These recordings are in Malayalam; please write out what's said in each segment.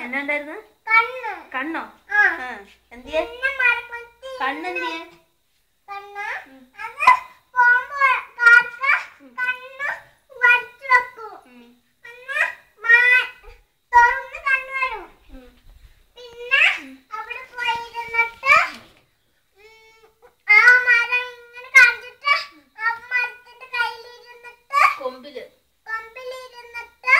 എന്നാ ഉണ്ടായിരുന്നു കണ്ണ് കണ്ണോ ആ ആ എന്തിയെ പിന്നെ മരക്കൊത്തി കണ്ണെന്തിയെ കണ്ണ് അത് പോകുമ്പോ കാക്ക കണ്ണ് വരച്ചു വെക്കും പിന്നെ മാ- തുറന്ന് കണ്ണ് വരും പിന്നെ അവിടെ പോയിരുന്നിട്ട് ഉം, ആ മരം ഇങ്ങനെ കാണിച്ചിട്ട് ആ മരത്തിന്റെ കയ്യിലിരുന്നിട്ട് കൊമ്പില് കൊമ്പിലിരുന്നിട്ട്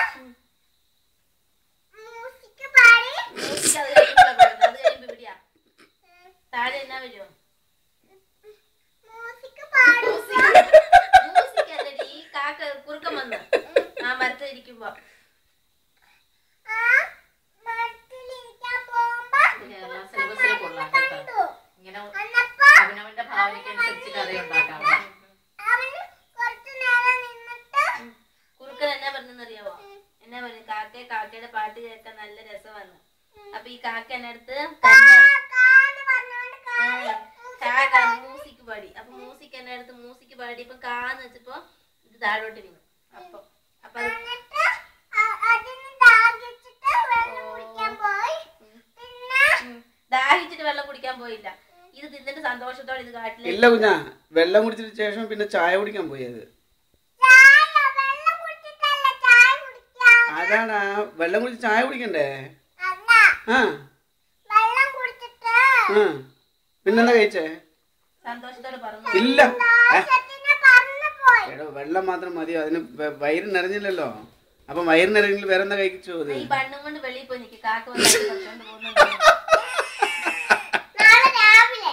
മ്യൂസിക് പാടി മ്യൂസിക് അത് കഴിയുമ്പോഴാ പാടുന്നത്. അത് കഴിയുമ്പോ ഇവിടെയാ താഴെ എന്നാ വരുമോ മ്യൂസിക് പാടുമ്പോ മ്യൂസിക് അല്ലടി ഈ കാക്ക കുറുക്കം വന്ന് ആ മരത്തിൽ ഇരിക്കുമ്പോ ആ മരത്തിലിരിക്കാൻ പോകുമ്പോ കേരള സിലബസിൽ കൊള്ളാം കേട്ടോ കണ്ടു ഇങ്ങനെ അന്നപ്പോ അവനവന്റെ ഭാവനയ്ക്കനുസരിച്ച് കഥയുണ്ടാക്കാം അവന് കുറച്ചു നേരം നിന്നിട്ട് കുറുക്കൻ എന്നാ പറഞ്ഞെന്നറിയാവോ എന്നാ പറഞ്ഞു കാക്കയെ കാക്കയുടെ പാട്ട് കേൾക്കാൻ നല്ല രസമാണ് അപ്പൊ ഈ കാക്ക എന്നെ അടുത്ത് കണ്ണ് കാന്ന് പറഞ്ഞോണ്ട് കാ- കാക്ക മ്യൂസിക് പാടി അപ്പൊ മ്യൂസിക് എന്നെ അടുത്ത് മ്യൂസിക് പാടി ഇപ്പൊ കാന്ന് വെച്ചപ്പോ ഇത് താഴോട്ട് വീണു അപ്പൊ അപ്പൊ അത് എന്നിട്ട് അ- അതിന് ദാഹിച്ചിട്ട് വെള്ളം കുടിക്കാൻ പോയി പിന്നെ ഉം, ദാഹിച്ചിട്ട് വെള്ളം കുടിക്കാൻ പോയില്ല ഇത് തിന്നിട്ട് സന്തോഷത്തോടെ ഇത് കാട്ടിലേക്ക് ഇല്ല കുഞ്ഞാ വെള്ളം കുടിച്ചതിന് ശേഷം പിന്നെ ചായ കുടിക്കാൻ പോയത് ചായ വെള്ളം കുടിച്ചിട്ടല്ല ചായ കുടിക്കാൻ അതാണ് ആ വെള്ളം കുടിച്ച് ചായ കുടിക്കണ്ടേ അല്ല ആ വെള്ളം കുടിച്ചിട്ട് ആ പിന്നെന്താ കഴിച്ചേ സന്തോഷത്തോടെ പറഞ്ഞു ഇല്ല ഏ, ദോഷത്തിന് പറന്നു പോയി എടോ വെള്ളം മാത്രം മതിയോ അതിന് വ- വയറ് നിറഞ്ഞില്ലല്ലോ അപ്പൊ വയറ് നിറഞ്ഞെങ്കിൽ വേറെ എന്താ കഴിച്ചു അത് ഈ ബണ്ണും കൊണ്ട് വെളിയിൽ പോയി നിൽക്കും കാക്ക വന്ന് അത് പറിച്ചോണ്ട് പോകുന്നുണ്ട് നാളെ രാവിലെ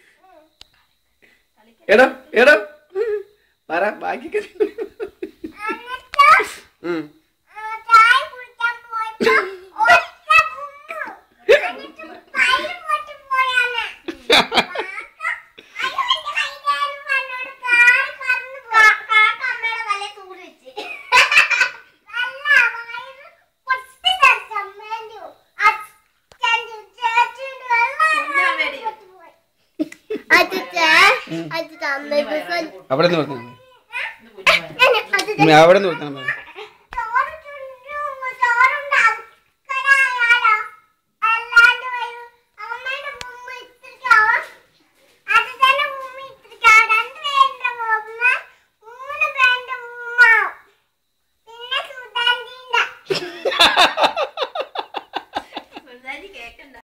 എടോ എടോ പറ ബാക്കി കഥ. എന്നിട്ട് ഉം. ആ, ചായ കുടിക്കാൻ പോയപ്പോ ഒറ്റ ഉമ്മ. എന്നിട്ട് പൈര് പൊട്ടി പോയാണ്. അയ്യോ, എന്റെ കൈകാലും വന്നോട് കാല് പറന്ന് പോയി. കാക്ക അമ്മയുടെ തലയിൽ തൂറി വെച്ച്. അല്ല, വയറ് പൊട്ടി തെറിച്ച് അമ്മേന്റെയും അച്ഛന്റെയും ചേച്ചിയുടെയും എല്ലാം കുഞ്ഞമ്മയുടെയും. പൊട്ടിപ്പോയി. അച്ഛാ, അച്ഛാ, അമ്മയ്ക്ക് സ്വ- അവിടെ നിന്ന് നിർത്തണം ഇത് കുഞ്ഞുമാരെ അച്ഛാ, അവിടെ നിന്ന് നിർത്തണം ചോറ് ചുണ്ടും ചോറുണ്ടാവും. കടായാലോ? അല്ലാണ്ട് വരും. അമ്മയുടെ ഉമ്മ ഇത്തിരിക്കാവും. അത് തന്നെ ഉമ്മ ഇത്തിരിക്കാവും. രണ്ട് പേരുടെ ഉമ്മ, മൂന്ന് പേരുടെ ഉമ്മ. പിന്നെ സുധാന്റിന്റെ. സുൽത്താനി കേക്കണ്ട